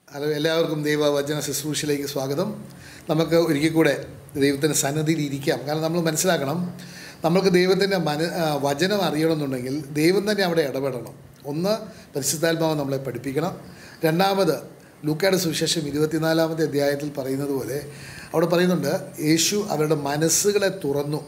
Hello എല്ലാവർക്കും ദൈവവചന ശുശ്രൂഷയിലേക്ക് സ്വാഗതം നമുക്ക് ഒരിക്കൽ കൂടെ ദൈവത്തിൻ്റെ സന്നദ്ധിയിൽ ഇരിക്കാം കാരണം നമ്മൾ മനസ്സിലാക്കണം നമ്മൾക്ക് ദൈവത്തിൻ്റെ മന ആ, വചനം അറിയണമെന്നുണ്ടെങ്കിൽ ദൈവം തന്നെ അവിടെ ഇടപെടണം ഒന്ന് പരിശുദ്ധാത്മാവ് നമ്മളെ പഠിപ്പിക്കണം രണ്ടാമത് ലൂക്കായുടെ സുവിശേഷം ഇരുപത്തിനാലാമത്തെ അധ്യായത്തിൽ പറയുന്നത് പോലെ അവിടെ പറയുന്നുണ്ട് യേശു അവരുടെ മനസ്സുകളെ തുറന്നു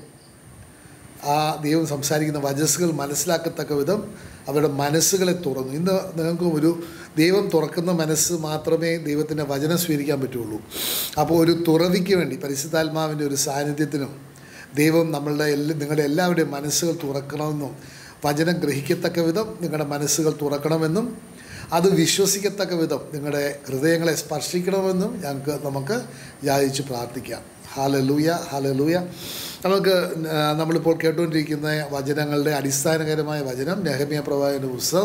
ആ ദൈവം സംസാരിക്കുന്ന വചസ്സുകൾ മനസ്സിലാക്കത്തക്ക വിധം അവരുടെ മനസ്സുകളെ തുറന്നു ഇന്ന് നിങ്ങൾക്ക് ഒരു ദൈവം തുറക്കുന്ന മനസ്സ് മാത്രമേ ദൈവത്തിൻ്റെ വചനം സ്വീകരിക്കാൻ പറ്റുള്ളൂ അപ്പോൾ ഒരു തുറവിക്ക് വേണ്ടി പരിശുദ്ധാത്മാവിൻ്റെ ഒരു സാന്നിധ്യത്തിനും ദൈവം നമ്മളുടെ എല്ലാ നിങ്ങളുടെ എല്ലാവരുടെയും മനസ്സുകൾ തുറക്കണമെന്നും വചനം ഗ്രഹിക്കത്തക്ക വിധം നിങ്ങളുടെ മനസ്സുകൾ തുറക്കണമെന്നും അത് വിശ്വസിക്കത്തക്ക വിധം നിങ്ങളുടെ ഹൃദയങ്ങളെ സ്പർശിക്കണമെന്നും ഞങ്ങൾക്ക് നമുക്ക് യാചിച്ച് പ്രാർത്ഥിക്കാം ഹാലലൂയ ഹാലലൂയ നമുക്ക് ആ, നമ്മളിപ്പോൾ കേട്ടുകൊണ്ടിരിക്കുന്ന വചനങ്ങളുടെ അടിസ്ഥാനകരമായ വചനം നെഹമിയ പ്രവാചകൻ്റെ പുസ്തകം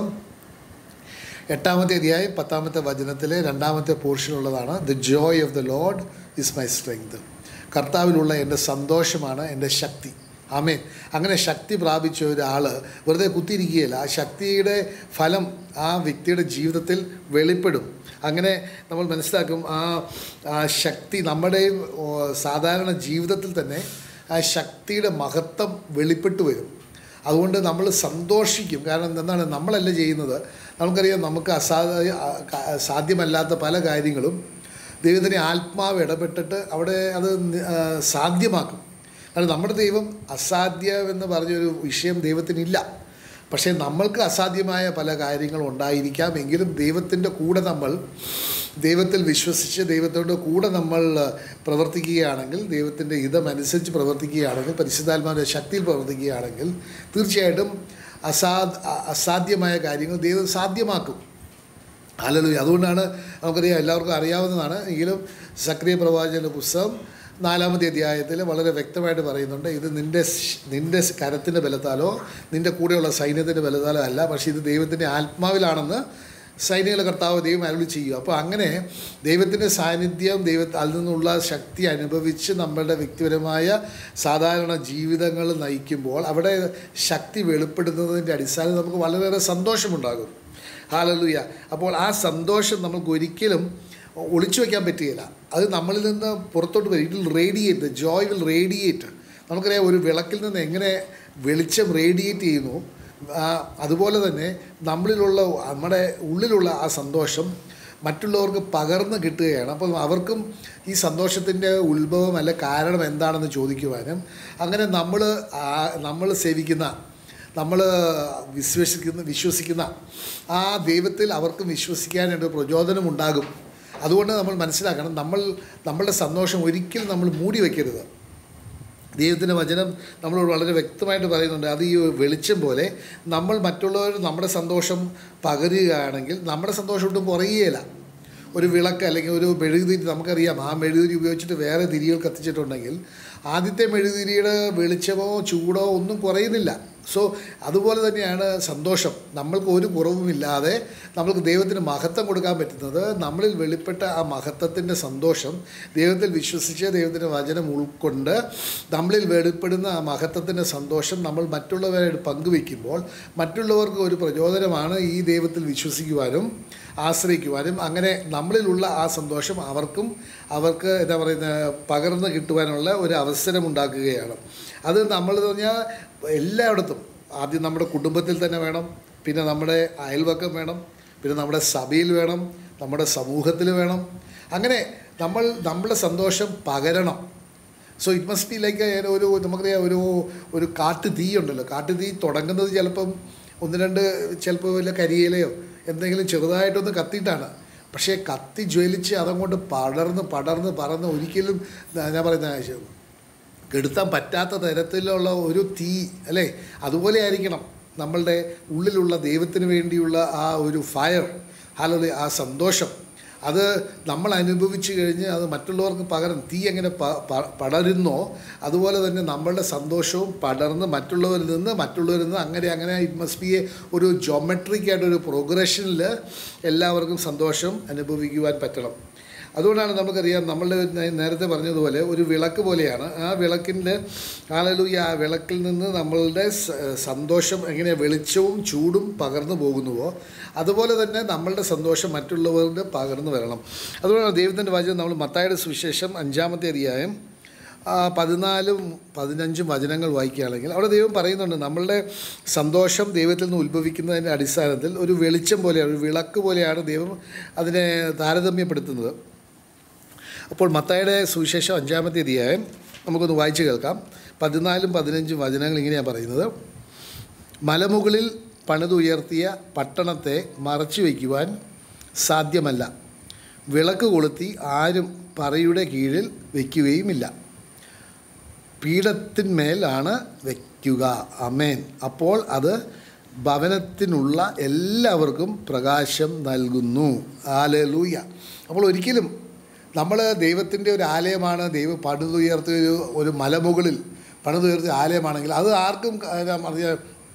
എട്ടാമത്തെ അധ്യായം പത്താമത്തെ വചനത്തിലെ രണ്ടാമത്തെ പോർഷനുള്ളതാണ് the joy of the Lord is my strength കർത്താവിലുള്ള എൻ്റെ സന്തോഷമാണ് എൻ്റെ ശക്തി ആമേൻ അങ്ങനെ ശക്തി പ്രാപിച്ച ഒരാൾ വെറുതെ കുത്തിയിരിക്കുകയില്ല ആ ശക്തിയുടെ ഫലം ആ വ്യക്തിയുടെ ജീവിതത്തിൽ വെളിപ്പെടും അങ്ങനെ നമ്മൾ മനസ്സിലാക്കും ആ ആ ശക്തി നമ്മുടെയും ഓ, സാധാരണ ജീവിതത്തിൽ തന്നെ ആ ശക്തിയുടെ മഹത്വം വെളിപ്പെട്ടു വരും അതുകൊണ്ട് നമ്മൾ സന്തോഷിക്കും കാരണം എന്താണ് നമ്മളല്ല ചെയ്യുന്നത് നമുക്കറിയാം നമുക്ക് അസാധ്യ ആ- സാധ്യമല്ലാത്ത പല കാര്യങ്ങളും ദൈവത്തിൻ്റെ ആത്മാവ് ഇടപെട്ടിട്ട് അവിടെ അത് നി- ആ, സാധ്യമാക്കും കാരണം നമ്മുടെ ദൈവം അസാധ്യമെന്ന് പറഞ്ഞൊരു വിഷയം ദൈവത്തിനില്ല പക്ഷേ നമ്മൾക്ക് അസാധ്യമായ പല കാര്യങ്ങളും ഉണ്ടായിരിക്കാം എങ്കിലും ദൈവത്തിൻ്റെ കൂടെ നമ്മൾ ദൈവത്തിൽ വിശ്വസിച്ച് ദൈവത്തോട് കൂടെ നമ്മൾ പ്രവർത്തിക്കുകയാണെങ്കിൽ ദൈവത്തിൻ്റെ ഹിതമനുസരിച്ച് പ്രവർത്തിക്കുകയാണെങ്കിൽ പരിശുദ്ധാത്മാവിൻ്റെ ശക്തിയിൽ പ്രവർത്തിക്കുകയാണെങ്കിൽ തീർച്ചയായിട്ടും അസാ അസാധ്യമായ കാര്യങ്ങൾ ദൈവം സാധ്യമാക്കും അല്ലല്ലോ അതുകൊണ്ടാണ് നമുക്കറിയാം എല്ലാവർക്കും അറിയാവുന്നതാണ് എങ്കിലും സക്രിയ പ്രവാചകൻ്റെ പുസ്തകം നാലാമത്തെ അധ്യായത്തിൽ വളരെ വ്യക്തമായിട്ട് പറയുന്നുണ്ട് ഇത് നിൻ്റെ ശ്- നിൻ്റെ കരത്തിൻ്റെ ബലത്താലോ നിൻ്റെ കൂടെയുള്ള സൈന്യത്തിൻ്റെ ബലത്താലോ അല്ല പക്ഷേ ഇത് ദൈവത്തിൻ്റെ ആത്മാവിലാണെന്ന് സൈനിക കർത്താവ് ദൈവം അരുളി ചെയ്യും അപ്പോൾ അങ്ങനെ ദൈവത്തിൻ്റെ സാന്നിധ്യം ദൈവ അതിൽ നിന്നുള്ള ശക്തി അനുഭവിച്ച് നമ്മളുടെ വ്യക്തിപരമായ സാധാരണ ജീവിതങ്ങൾ നയിക്കുമ്പോൾ അവിടെ ശക്തി വെളിപ്പെടുന്നതിൻ്റെ അടിസ്ഥാനത്തിൽ നമുക്ക് വളരെയേറെ സന്തോഷമുണ്ടാകും ഹാലലുയ അപ്പോൾ ആ സന്തോഷം നമുക്ക് ഒരിക്കലും ഒളിച്ചു വയ്ക്കാൻ പറ്റുകയില്ല അത് നമ്മളിൽ നിന്ന് പുറത്തോട്ട് വരും it will radiate the joy will radiate നമുക്കറിയാം ഒരു വിളക്കിൽ നിന്ന് എങ്ങനെ വെളിച്ചം റേഡിയേറ്റ് ചെയ്യുന്നു ആ, അതുപോലെ തന്നെ നമ്മളിലുള്ള നമ്മുടെ ഉള്ളിലുള്ള ആ സന്തോഷം മറ്റുള്ളവർക്ക് പകർന്ന് കിട്ടുകയാണ് അപ്പം അവർക്കും ഈ സന്തോഷത്തിൻ്റെ ഉത്ഭവം അല്ല കാരണം എന്താണെന്ന് ചോദിക്കുവാനും അങ്ങനെ നമ്മൾ നമ്മൾ സേവിക്കുന്ന നമ്മൾ വിശ്വസിക്കുന്ന വിശ്വസിക്കുന്ന ആ ദൈവത്തിൽ അവർക്കും വിശ്വസിക്കാനായിട്ട് പ്രചോദനം ഉണ്ടാകും അതുകൊണ്ട് നമ്മൾ മനസ്സിലാക്കണം നമ്മൾ നമ്മളുടെ സന്തോഷം ഒരിക്കലും നമ്മൾ മൂടി വയ്ക്കരുത് ദൈവത്തിൻ്റെ വചനം നമ്മളോട് വളരെ വ്യക്തമായിട്ട് പറയുന്നുണ്ട് അത് ഈ വെളിച്ചം പോലെ നമ്മൾ മറ്റുള്ളവർ നമ്മുടെ സന്തോഷം പകരുകയാണെങ്കിൽ നമ്മുടെ സന്തോഷം ഒട്ടും കുറയുകയില്ല ഒരു വിളക്ക് അല്ലെങ്കിൽ ഒരു മെഴുകുതിരി നമുക്കറിയാം ആ മെഴുകുതിരി ഉപയോഗിച്ചിട്ട് വേറെ തിരികൾ കത്തിച്ചിട്ടുണ്ടെങ്കിൽ ആദ്യത്തെ മെഴുകുതിരിയുടെ വെളിച്ചമോ ചൂടോ ഒന്നും കുറയുന്നില്ല സോ അതുപോലെ തന്നെയാണ് സന്തോഷം നമ്മൾക്ക് ഒരു കുറവുമില്ലാതെ നമ്മൾക്ക് ദൈവത്തിന് മഹത്വം കൊടുക്കാൻ പറ്റുന്നത് നമ്മളിൽ വെളിപ്പെട്ട ആ മഹത്വത്തിൻ്റെ സന്തോഷം ദൈവത്തിൽ വിശ്വസിച്ച് ദൈവത്തിൻ്റെ വചനം ഉൾക്കൊണ്ട് നമ്മളിൽ വെളിപ്പെടുന്ന ആ മഹത്വത്തിൻ്റെ സന്തോഷം നമ്മൾ മറ്റുള്ളവരായിട്ട് പങ്കുവെക്കുമ്പോൾ മറ്റുള്ളവർക്ക് ഒരു പ്രചോദനമാണ് ഈ ദൈവത്തിൽ വിശ്വസിക്കുവാനും ആശ്രയിക്കുവാനും അങ്ങനെ നമ്മളിലുള്ള ആ സന്തോഷം അവർക്കും അവർക്ക് എന്താ പറയുന്നത് പകർന്ന് കിട്ടുവാനുള്ള ഒരു അവസരം ഉണ്ടാക്കുകയാണ് അത് നമ്മൾ പറഞ്ഞാൽ എല്ലായിടത്തും ആദ്യം നമ്മുടെ കുടുംബത്തിൽ തന്നെ വേണം പിന്നെ നമ്മുടെ അയൽവക്കം വേണം പിന്നെ നമ്മുടെ സഭയിൽ വേണം നമ്മുടെ സമൂഹത്തിൽ വേണം അങ്ങനെ നമ്മൾ നമ്മുടെ സന്തോഷം പകരണം so it must be like ഒരു നമുക്കറിയാം ഒരു ഒരു കാട്ടു തീ ഉണ്ടല്ലോ കാട്ടു തീ തുടങ്ങുന്നത് ചിലപ്പം ഒന്ന് രണ്ട് ചിലപ്പോൾ വല്ല കരിയിലയോ എന്തെങ്കിലും ചെറുതായിട്ടൊന്ന് കത്തിയിട്ടാണ് പക്ഷേ കത്തി ജ്വലിച്ച് അതങ്ങോട്ട് പടർന്ന് പടർന്ന് പറന്ന് ഒരിക്കലും ഞാൻ പറയുന്ന കെടുത്താൻ പറ്റാത്ത തരത്തിലുള്ള ഒരു തീ അല്ലേ അതുപോലെ ആയിരിക്കണം നമ്മളുടെ ഉള്ളിലുള്ള ദൈവത്തിന് വേണ്ടിയുള്ള ആ ഒരു ഫയർ അല്ലെങ്കിൽ ആ സന്തോഷം അത് നമ്മൾ അനുഭവിച്ചു കഴിഞ്ഞ് അത് മറ്റുള്ളവർക്ക് പകരം തീ എങ്ങനെ പ- പ- പടരുന്നോ അതുപോലെ തന്നെ നമ്മളുടെ സന്തോഷവും പടർന്ന് മറ്റുള്ളവരിൽ നിന്ന് മറ്റുള്ളവരിൽ നിന്ന് അങ്ങനെ അങ്ങനെ ഇറ്റ് മസ്റ്റ് ബി എ ഒരു ജോമെട്രിക് ആയിട്ടൊരു പ്രോഗ്രഷനിൽ എല്ലാവർക്കും സന്തോഷം അനുഭവിക്കുവാൻ പറ്റണം അതുകൊണ്ടാണ് നമുക്കറിയാം നമ്മൾ നേരത്തെ പറഞ്ഞതുപോലെ ഒരു വിളക്ക് പോലെയാണ് ആ വിളക്കിൻ്റെ ആലലൂയ ആ വിളക്കിൽ നിന്ന് നമ്മളുടെ സ- സന്തോഷം എങ്ങനെ വെളിച്ചവും ചൂടും പകർന്നു പോകുന്നുവോ അതുപോലെ തന്നെ നമ്മളുടെ സന്തോഷം മറ്റുള്ളവരുടെ പകർന്നു വരണം അതുകൊണ്ടാണ് ദൈവത്തിൻ്റെ വചനം നമ്മൾ മത്തായുടെ സുവിശേഷം അഞ്ചാമത്തെ അധ്യായം ആ, പതിനാലും പതിനഞ്ചും വചനങ്ങൾ വായിക്കുകയാണെങ്കിൽ അവിടെ ദൈവം പറയുന്നുണ്ട് നമ്മളുടെ സന്തോഷം ദൈവത്തിൽ നിന്ന് ഉത്ഭവിക്കുന്നതിൻ്റെ അടിസ്ഥാനത്തിൽ ഒരു വെളിച്ചം പോലെയാണ് ഒരു വിളക്ക് പോലെയാണ് ദൈവം അതിനെ താരതമ്യപ്പെടുത്തുന്നത് അപ്പോൾ മത്തായുടെ സുവിശേഷം അഞ്ചാമത്തെ അധ്യായം നമുക്കൊന്ന് വായിച്ചു കേൾക്കാം പതിനാലും പതിനഞ്ചും വചനങ്ങൾ ഇങ്ങനെയാണ് പറയുന്നത് മലമുകളിൽ പണിതുയർത്തിയ പട്ടണത്തെ മറച്ചു വയ്ക്കുവാൻ സാധ്യമല്ല വിളക്ക് കൊളുത്തി ആരും പറയുടെ കീഴിൽ വയ്ക്കുകയുമില്ല പീഠത്തിന്മേലാണ് വയ്ക്കുക അമേൻ അപ്പോൾ അത് ഭവനത്തിനുള്ള എല്ലാവർക്കും പ്രകാശം നൽകുന്നു ആലലൂയ അപ്പോൾ ഒരിക്കലും നമ്മൾ ദൈവത്തിൻ്റെ ഒരു ആലയമാണ് ദൈവം പണിതുയർത്തിയ ഒരു ഒരു മലമുകളിൽ പണിതുയർത്തിയ ആലയമാണെങ്കിൽ അത് ആർക്കും എന്നാ പറഞ്ഞ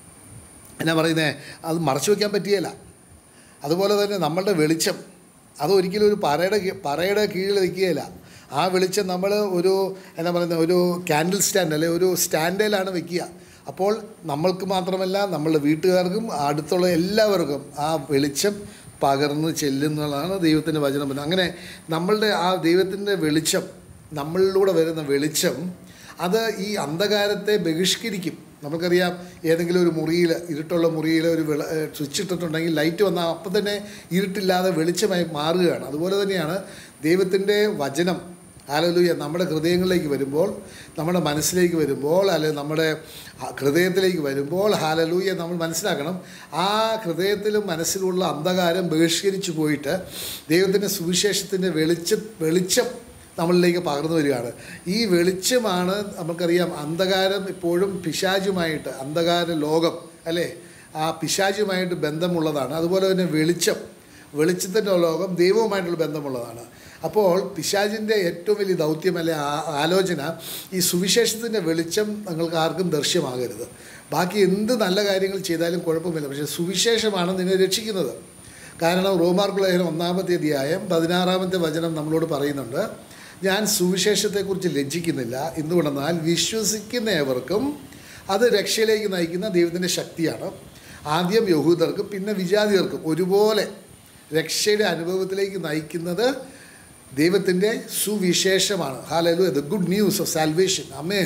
എന്നാ പറയുന്നത് അത് മറച്ചു വയ്ക്കാൻ പറ്റിയല്ല അതുപോലെ തന്നെ നമ്മളുടെ വെളിച്ചം അത് ഒരിക്കലും ഒരു പറയുടെ കീ- പറയുടെ കീഴിൽ വയ്ക്കുകയില്ല ആ വെളിച്ചം നമ്മൾ ഒരു എന്നാ പറയുന്നത് ഒരു കാൻഡിൽ സ്റ്റാൻഡ് അല്ലെ ഒരു സ്റ്റാൻഡിലാണ് വെക്കുക അപ്പോൾ നമ്മൾക്ക് മാത്രമല്ല നമ്മളുടെ വീട്ടുകാർക്കും അടുത്തുള്ള എല്ലാവർക്കും ആ വെളിച്ചം പകർന്ന് ചെല്ലുന്നതാണ് ദൈവത്തിൻ്റെ വചനം പറയുന്നത് അങ്ങനെ നമ്മളുടെ ആ ദൈവത്തിൻ്റെ വെളിച്ചം നമ്മളിലൂടെ വരുന്ന വെളിച്ചം അത് ഈ അന്ധകാരത്തെ ബഹിഷ്കരിക്കും നമുക്കറിയാം ഏതെങ്കിലും ഒരു മുറിയിൽ ഇരുട്ടുള്ള മുറിയിൽ ഒരു വിള സ്വിച്ച് ഇട്ടിട്ടുണ്ടെങ്കിൽ ലൈറ്റ് വന്നാൽ അപ്പം തന്നെ ഇരുട്ടില്ലാതെ വെളിച്ചമായി മാറുകയാണ് അതുപോലെ തന്നെയാണ് ദൈവത്തിൻ്റെ വചനം ആലലൂയ നമ്മുടെ ഹൃദയങ്ങളിലേക്ക് വരുമ്പോൾ നമ്മുടെ മനസ്സിലേക്ക് വരുമ്പോൾ അല്ലെങ്കിൽ നമ്മുടെ ഹൃദയത്തിലേക്ക് വരുമ്പോൾ ഹാലലൂയ നമ്മൾ മനസ്സിലാക്കണം ആ ഹൃദയത്തിലും മനസ്സിലുള്ള അന്ധകാരം ബഹിഷ്കരിച്ചു പോയിട്ട് ദൈവത്തിൻ്റെ സുവിശേഷത്തിൻ്റെ വെളിച്ച വെളിച്ചം നമ്മളിലേക്ക് പകർന്നു വരികയാണ് ഈ വെളിച്ചമാണ് നമുക്കറിയാം അന്ധകാരം ഇപ്പോഴും പിശാചുമായിട്ട് അന്ധകാര ലോകം അല്ലേ ആ പിശാചുമായിട്ട് ബന്ധമുള്ളതാണ് അതുപോലെ തന്നെ വെളിച്ചം വെളിച്ചത്തിൻ്റെ ലോകം ദൈവവുമായിട്ടുള്ള ബന്ധമുള്ളതാണ് അപ്പോൾ പിശാചിൻ്റെ ഏറ്റവും വലിയ ദൗത്യം അല്ലെ ആ- ആലോചന ഈ സുവിശേഷത്തിൻ്റെ വെളിച്ചം നിങ്ങൾക്ക് ആർക്കും ദൃശ്യമാകരുത് ബാക്കി എന്ത് നല്ല കാര്യങ്ങൾ ചെയ്താലും കുഴപ്പമില്ല പക്ഷേ സുവിശേഷമാണ് നിന്നെ രക്ഷിക്കുന്നത് കാരണം റോമാർക്ക് ലേഖനം ഒന്നാമത്തെ അധ്യായം പതിനാറാമത്തെ വചനം നമ്മളോട് പറയുന്നുണ്ട് ഞാൻ സുവിശേഷത്തെക്കുറിച്ച് ലജ്ജിക്കുന്നില്ല എന്തുകൊണ്ടെന്നാൽ വിശ്വസിക്കുന്ന ഏവർക്കും അത് രക്ഷയിലേക്ക് നയിക്കുന്ന ദൈവത്തിൻ്റെ ശക്തിയാണ് ആദ്യം യഹൂദർക്കും പിന്നെ വിജാതികർക്കും ഒരുപോലെ രക്ഷയുടെ അനുഭവത്തിലേക്ക് നയിക്കുന്നത് ദൈവത്തിൻ്റെ സുവിശേഷമാണ് ഹാലലു the good news of salvation അമ്മേ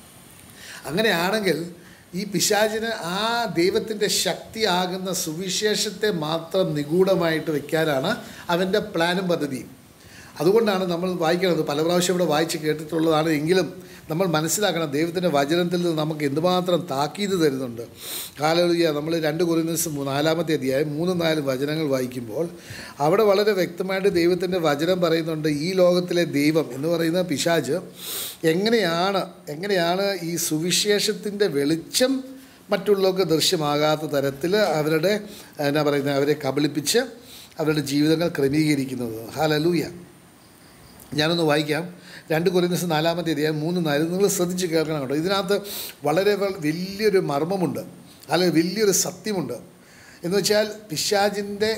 അങ്ങനെയാണെങ്കിൽ ഈ പിശാചിന് ആ ദൈവത്തിൻ്റെ ശക്തിയാകുന്ന സുവിശേഷത്തെ മാത്രം നിഗൂഢമായിട്ട് വെക്കാനാണ് അവൻ്റെ പ്ലാനും പദ്ധതിയും അതുകൊണ്ടാണ് നമ്മൾ വായിക്കുന്നത് പല പ്രാവശ്യം ഇവിടെ വായിച്ച് കേട്ടിട്ടുള്ളതാണ് എങ്കിലും നമ്മൾ മനസ്സിലാക്കണം ദൈവത്തിൻ്റെ വചനത്തിൽ നിന്ന് നമുക്ക് എന്തുമാത്രം താക്കീത് തരുന്നുണ്ട് കാലൊഴിയ നമ്മൾ രണ്ട് കുറിനസ് നാലാമത്തെ അധ്യായം മൂന്നും നാലും വചനങ്ങൾ വായിക്കുമ്പോൾ അവിടെ വളരെ വ്യക്തമായിട്ട് ദൈവത്തിൻ്റെ വചനം പറയുന്നുണ്ട് ഈ ലോകത്തിലെ ദൈവം എന്ന് പറയുന്ന പിശാജ് എങ്ങനെയാണ് എങ്ങനെയാണ് ഈ സുവിശേഷത്തിൻ്റെ വെളിച്ചം മറ്റുള്ളവർക്ക് ദൃശ്യമാകാത്ത തരത്തിൽ അവരുടെ എന്നാ പറയുന്നത് അവരെ കബളിപ്പിച്ച് അവരുടെ ജീവിതങ്ങൾ ക്രമീകരിക്കുന്നത് ഹാലലൂയ ഞാനൊന്ന് വായിക്കാം രണ്ട് കൊറിയൻസ് നാലാമത്തെ അധ്യായം മൂന്ന് നാല് നിങ്ങൾ ശ്രദ്ധിച്ച് കേൾക്കണം കേട്ടോ ഇതിനകത്ത് വളരെ വ- വലിയൊരു മർമ്മമുണ്ട് അല്ലെങ്കിൽ വലിയൊരു സത്യമുണ്ട് എന്ന് വെച്ചാൽ പിശാജിൻ്റെ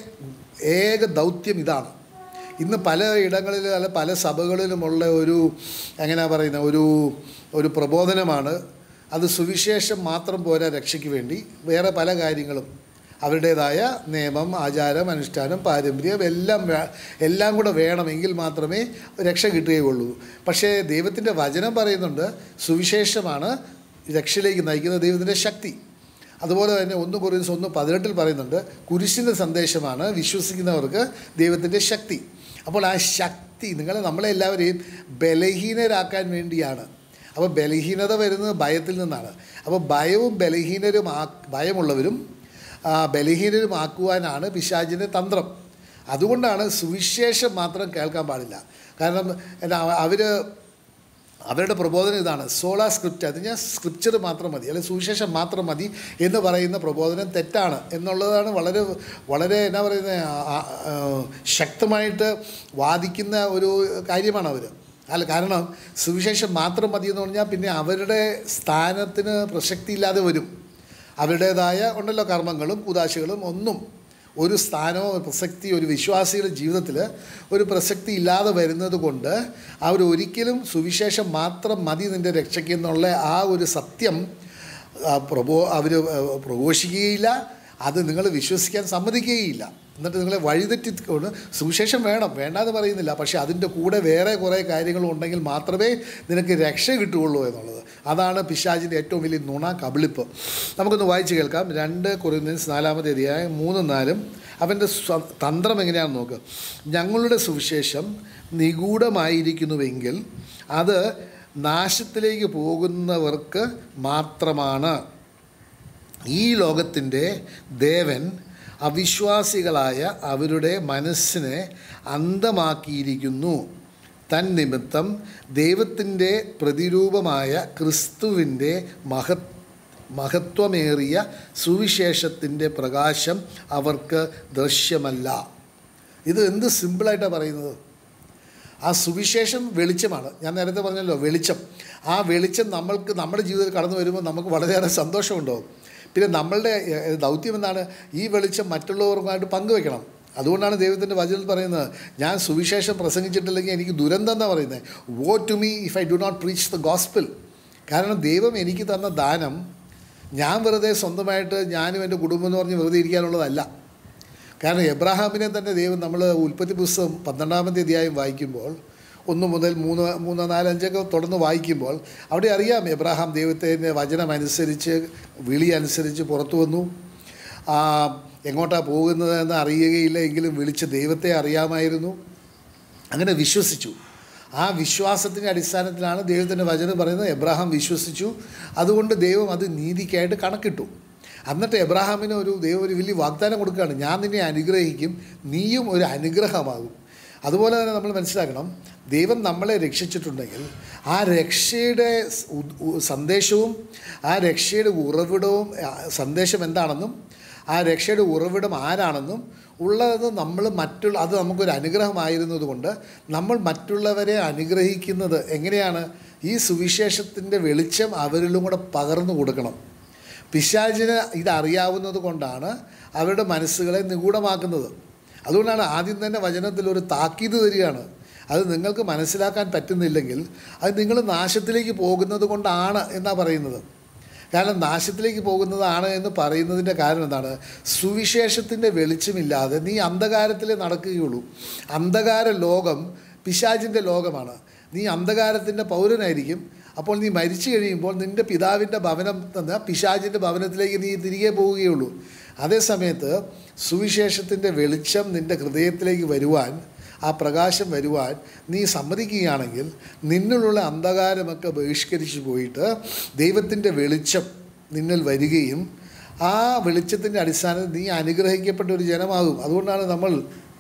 ഏക ദൗത്യം ഇതാണ് ഇന്ന് പല ഇടങ്ങളിൽ അല്ല പല സഭകളിലുമുള്ള ഒരു എങ്ങനെയാ പറയുന്നത് ഒരു ഒരു പ്രബോധനമാണ് അത് സുവിശേഷം മാത്രം പോരാ രക്ഷയ്ക്ക് വേണ്ടി വേറെ പല കാര്യങ്ങളും അവരുടേതായ നിയമം ആചാരം അനുഷ്ഠാനം പാരമ്പര്യം എല്ലാം വേ- എല്ലാം കൂടെ വേണമെങ്കിൽ മാത്രമേ രക്ഷ കിട്ടുകയുള്ളൂ പക്ഷേ ദൈവത്തിൻ്റെ വചനം പറയുന്നുണ്ട് സുവിശേഷമാണ് രക്ഷയിലേക്ക് നയിക്കുന്ന ദൈവത്തിൻ്റെ ശക്തി അതുപോലെ തന്നെ ഒന്ന് കുറിച്ച് ഒന്ന് പതിനെട്ടിൽ പറയുന്നുണ്ട് കുരിശിൻ്റെ സന്ദേശമാണ് വിശ്വസിക്കുന്നവർക്ക് ദൈവത്തിൻ്റെ ശക്തി അപ്പോൾ ആ ശക്തി നിങ്ങളെ നമ്മളെ എല്ലാവരെയും ബലഹീനരാക്കാൻ വേണ്ടിയാണ് അപ്പോൾ ബലഹീനത വരുന്നത് ഭയത്തിൽ നിന്നാണ് അപ്പോൾ ഭയവും ബലഹീനരും ആ ഭയമുള്ളവരും ആ, ബലഹീനരുമാക്കുവാനാണ് പിശാചിൻ്റെ തന്ത്രം അതുകൊണ്ടാണ് സുവിശേഷം മാത്രം കേൾക്കാൻ പാടില്ല കാരണം എന്നാ അവർ അവരുടെ പ്രബോധനം ഇതാണ് സോളാ സ്ക്രിപ്റ്റ് അത് ഞാൻ സ്ക്രിപ്ചർ മാത്രം മതി അല്ലെങ്കിൽ സുവിശേഷം മാത്രം മതി എന്ന് പറയുന്ന പ്രബോധനം തെറ്റാണ് എന്നുള്ളതാണ് വളരെ വളരെ എന്നാ പറയുന്നത് ആ, ആ, ശക്തമായിട്ട് വാദിക്കുന്ന ഒരു കാര്യമാണ് അവർ അല്ല കാരണം സുവിശേഷം മാത്രം മതി എന്ന് പറഞ്ഞാൽ പിന്നെ അവരുടെ സ്ഥാനത്തിന് പ്രസക്തിയില്ലാതെ വരും അവരുടേതായ ഉണ്ടല്ലോ കർമ്മങ്ങളും കുതാശകളും ഒന്നും ഒരു സ്ഥാനമോ ഒരു പ്രസക്തി ഒരു വിശ്വാസിയുടെ ജീവിതത്തിൽ ഒരു പ്രസക്തി ഇല്ലാതെ വരുന്നത് കൊണ്ട് അവർ ഒരിക്കലും സുവിശേഷം മാത്രം മതി നിൻ്റെ രക്ഷയ്ക്ക് എന്നുള്ള ആ ഒരു സത്യം ആ, പ്രബോ അവർ പ്രഘോഷിക്കുകയില്ല അത് നിങ്ങൾ വിശ്വസിക്കാൻ സമ്മതിക്കുകയില്ല എന്നിട്ട് നിങ്ങളെ വഴിതെറ്റിക്കൊണ്ട് സുവിശേഷം വേണം വേണ്ടാന്ന് പറയുന്നില്ല പക്ഷേ അതിൻ്റെ കൂടെ വേറെ കുറേ കാര്യങ്ങളും ഉണ്ടെങ്കിൽ മാത്രമേ നിനക്ക് രക്ഷ കിട്ടുകയുള്ളൂ എന്നുള്ളത് അതാണ് പിശാചിൻ്റെ ഏറ്റവും വലിയ നുണ കബളിപ്പ് നമുക്കൊന്ന് വായിച്ച് കേൾക്കാം രണ്ട് കൊറിയൻസ് നാലാമത്തെ അധ്യായം മൂന്നും നാലും അവൻ്റെ സ്വ- തന്ത്രം എങ്ങനെയാണെന്ന് നോക്ക് ഞങ്ങളുടെ സുവിശേഷം നിഗൂഢമായിരിക്കുന്നുവെങ്കിൽ അത് നാശത്തിലേക്ക് പോകുന്നവർക്ക് മാത്രമാണ് ഈ ലോകത്തിൻ്റെ ദേവൻ അവിശ്വാസികളായ അവരുടെ മനസ്സിനെ അന്ധമാക്കിയിരിക്കുന്നു തൻ നിമിത്തം ദൈവത്തിൻ്റെ പ്രതിരൂപമായ ക്രിസ്തുവിൻ്റെ മഹത് മഹത്വമേറിയ സുവിശേഷത്തിൻ്റെ പ്രകാശം അവർക്ക് ദൃശ്യമല്ല ഇത് എന്ത് സിമ്പിളായിട്ടാണ് പറയുന്നത് ആ സുവിശേഷം വെളിച്ചമാണ് ഞാൻ നേരത്തെ പറഞ്ഞല്ലോ വെളിച്ചം ആ വെളിച്ചം നമ്മൾക്ക് നമ്മുടെ ജീവിതത്തിൽ കടന്നു വരുമ്പോൾ നമുക്ക് വളരെയേറെ സന്തോഷമുണ്ടാവും പിന്നെ നമ്മളുടെ ഏഹ്, ദൗത്യം എന്താണ് ഈ വെളിച്ചം മറ്റുള്ളവർക്കുമായിട്ട് പങ്കുവെക്കണം അതുകൊണ്ടാണ് ദൈവത്തിൻ്റെ വചനത്തിൽ പറയുന്നത് ഞാൻ സുവിശേഷം പ്രസംഗിച്ചിട്ടില്ലെങ്കിൽ എനിക്ക് ദുരന്തം എന്നാണ് പറയുന്നത് woe to me if I do not preach the gospel കാരണം ദൈവം എനിക്ക് തന്ന ദാനം ഞാൻ വെറുതെ സ്വന്തമായിട്ട് ഞാനും എൻ്റെ കുടുംബം എന്ന് പറഞ്ഞ് വെറുതെ ഇരിക്കാനുള്ളതല്ല കാരണം എബ്രാഹാമിനെ തന്നെ ദൈവം നമ്മൾ ഉൽപ്പത്തി പുസ്തകം പന്ത്രണ്ടാമത്തെ അധ്യായം വായിക്കുമ്പോൾ ഒന്ന് മുതൽ മൂന്ന് മൂന്ന് നാല് അഞ്ചൊക്കെ തുടർന്ന് വായിക്കുമ്പോൾ അവിടെ അറിയാം എബ്രാഹാം ദൈവത്തിൻ്റെ വചനം അനുസരിച്ച് വിളി അനുസരിച്ച് പുറത്തു വന്നു ആ, എങ്ങോട്ടാണ് പോകുന്നത് എന്ന് അറിയുകയില്ല എങ്കിലും വിളിച്ച ദൈവത്തെ അറിയാമായിരുന്നു അങ്ങനെ വിശ്വസിച്ചു ആ വിശ്വാസത്തിൻ്റെ അടിസ്ഥാനത്തിലാണ് ദൈവത്തിൻ്റെ വചനം പറയുന്നത് എബ്രാഹാം വിശ്വസിച്ചു അതുകൊണ്ട് ദൈവം അത് നീതിക്കായിട്ട് കണക്കിട്ടു എന്നിട്ട് എബ്രാഹാമിന് ഒരു ദൈവം ഒരു വലിയ വാഗ്ദാനം കൊടുക്കുകയാണ് ഞാൻ നിന്നെ അനുഗ്രഹിക്കും നീയും ഒരു അനുഗ്രഹമാകും അതുപോലെ തന്നെ നമ്മൾ മനസ്സിലാക്കണം ദൈവം നമ്മളെ രക്ഷിച്ചിട്ടുണ്ടെങ്കിൽ ആ രക്ഷയുടെ സ് ഉ- ഉ- സന്ദേശവും ആ രക്ഷയുടെ ഉറവിടവും ആ, സന്ദേശം എന്താണെന്നും ആ രക്ഷയുടെ ഉറവിടം ആരാണെന്നും ഉള്ളത് നമ്മൾ മറ്റുള്ള അത് നമുക്കൊരു അനുഗ്രഹമായിരുന്നത് കൊണ്ട് നമ്മൾ മറ്റുള്ളവരെ അനുഗ്രഹിക്കുന്നത് എങ്ങനെയാണ് ഈ സുവിശേഷത്തിൻ്റെ വെളിച്ചം അവരിലും കൂടെ പകർന്നു കൊടുക്കണം പിശാചിന് ഇതറിയാവുന്നത് കൊണ്ടാണ് അവരുടെ മനസ്സുകളെ നിഗൂഢമാക്കുന്നത് അതുകൊണ്ടാണ് ആദ്യം തന്നെ വചനത്തിൽ ഒരു താക്കീത് തരികയാണ് അത് നിങ്ങൾക്ക് മനസ്സിലാക്കാൻ പറ്റുന്നില്ലെങ്കിൽ അത് നിങ്ങൾ നാശത്തിലേക്ക് പോകുന്നത് കൊണ്ടാണ് എന്നാണ് പറയുന്നത് കാരണം നാശത്തിലേക്ക് പോകുന്നതാണ് എന്ന് പറയുന്നതിൻ്റെ കാരണം എന്താണ് സുവിശേഷത്തിൻ്റെ വെളിച്ചമില്ലാതെ നീ അന്ധകാരത്തിലേ നടക്കുകയുള്ളൂ അന്ധകാര ലോകം പിശാചിൻ്റെ ലോകമാണ് നീ അന്ധകാരത്തിൻ്റെ പൗരനായിരിക്കും അപ്പോൾ നീ മരിച്ചു കഴിയുമ്പോൾ നിൻ്റെ പിതാവിൻ്റെ ഭവനം തന്ന പിശാചിൻ്റെ ഭവനത്തിലേക്ക് നീ തിരികെ പോവുകയുള്ളൂ അതേസമയത്ത് സുവിശേഷത്തിൻ്റെ വെളിച്ചം നിൻ്റെ ഹൃദയത്തിലേക്ക് വരുവാൻ ആ പ്രകാശം വരുവാൻ നീ സമ്മതിക്കുകയാണെങ്കിൽ നിന്നിലുള്ള അന്ധകാരമൊക്കെ ബഹിഷ്കരിച്ചു പോയിട്ട് ദൈവത്തിൻ്റെ വെളിച്ചം നിന്നിൽ വരികയും ആ വെളിച്ചത്തിൻ്റെ അടിസ്ഥാനത്തിൽ നീ അനുഗ്രഹിക്കപ്പെട്ട ഒരു ജനമാകും അതുകൊണ്ടാണ് നമ്മൾ